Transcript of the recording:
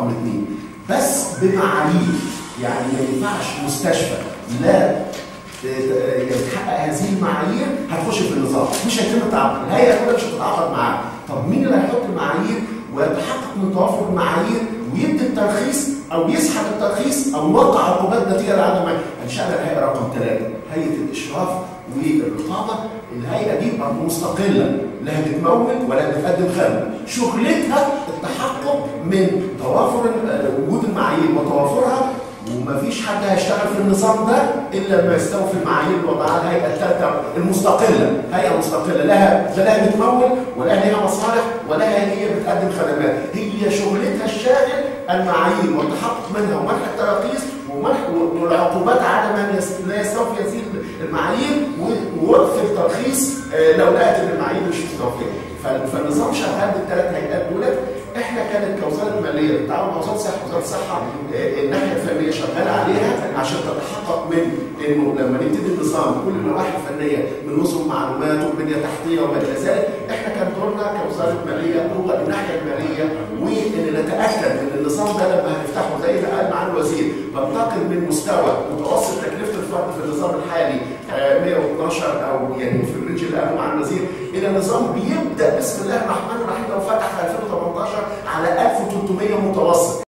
رقم اثنين بس بمعايير يعني ما ينفعش مستشفى لا تحقق هذه المعايير هتخش في النظام مش هيتم التعاقد الهيئه كلها مش هتتعاقد معاها طب مين اللي هيحط المعايير ويتحقق من توافر المعايير ويدي الترخيص او يسحب الترخيص او يوقع عقوبات نتيجه لعدم انشانا الهيئه رقم ثلاثه هيئه الاشراف والرقابه الهيئه دي مستقله لا بتمول ولا بتقدم خدمه شغلتها التحقق من توافر وجود المعايير وتوافرها ومفيش حد هيشتغل في النظام ده الا لما يستوفي المعايير اللي وضعها الهيئه الثالثه المستقله، هيئه مستقله لها لا لها بتمول ولا لها مصالح ولا هي بتقدم خدمات، هي شغلتها الشاغل المعايير والتحقق منها ومنح التراخيص ومنح والعقوبات على من لا يستوفي هذه المعايير ووقف الترخيص لو لقت ان المعايير مش مستوفيه. فالنظام شغال بالثلاث هيئات دولت احنا كانت كوزاره الماليه بالتعاون مع وزاره الصحه وزاره الصحه الناحيه الفنيه شغاله عليها عشان تتحقق من انه لما نبتدي النظام كل النواحي الفنيه من نظم معلومات وبنيه تحتيه وما الى ذلك احنا كان دورنا كوزاره ماليه هو الناحيه الماليه وان نتاكد ان النظام ده لما هنفتحه زي ما قال معالي الوزير بنتقل من مستوى متوسط تكلفه الفرد في النظام الحالي 112 او يعني في الرينج اللي قاله معالي الوزير الى نظام بيبدا بسم الله الرحمن الرحيم لو فتح في 2018 على 1300 متوسط